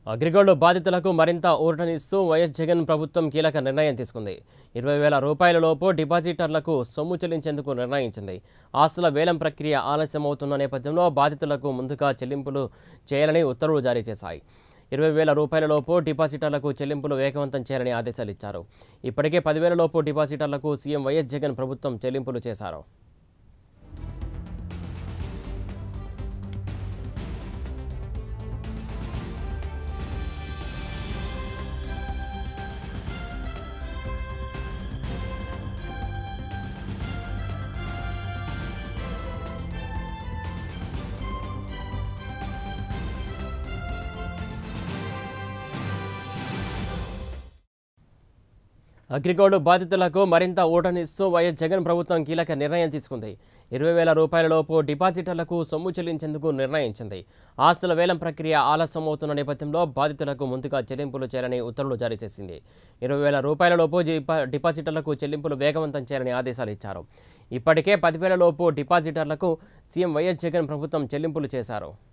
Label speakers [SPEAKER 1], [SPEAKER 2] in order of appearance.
[SPEAKER 1] అగ్రిగోల్డ్ బాధితులకు మరింత ఊరటనిస్తూ వైఎస్ జగన్ ప్రభుత్వం కీలక నిర్ణయం తీసుకుంది ఇరవై వేల రూపాయల లోపు డిపాజిటర్లకు సొమ్ము చెల్లించేందుకు నిర్ణయించింది ఆస్తుల వేలం ప్రక్రియ ఆలస్యమవుతున్న నేపథ్యంలో బాధితులకు ముందుగా చెల్లింపులు చేయాలని ఉత్తర్వులు జారీ చేశాయి ఇరవై వేల రూపాయల లోపు డిపాజిటర్లకు చెల్లింపులు వేగవంతం చేయాలని ఆదేశాలు ఇచ్చారు ఇప్పటికే పదివేల లోపు డిపాజిటర్లకు సీఎం వైఎస్ జగన్ ప్రభుత్వం చెల్లింపులు చేశారు అగ్రిగోల్డ్ బాధితులకు మరింత ఊటనిస్తూ వైఎస్ జగన్ ప్రభుత్వం కీలక నిర్ణయం తీసుకుంది ఇరవై వేల రూపాయల లోపు డిపాజిటర్లకు సొమ్ము చెల్లించేందుకు నిర్ణయించింది ఆస్తుల వేలం ప్రక్రియ ఆలస్యమవుతున్న నేపథ్యంలో బాధితులకు ముందుగా చెల్లింపులు చేయాలని ఉత్తర్వులు జారీ చేసింది ఇరవై వేల రూపాయల లోపు డిపా డిపాజిటర్లకు చెల్లింపులు వేగవంతం చేయాలని ఆదేశాలు ఇచ్చారు ఇప్పటికే పదివేల లోపు డిపాజిటర్లకు సీఎం వైఎస్ జగన్ ప్రభుత్వం చెల్లింపులు చేశారు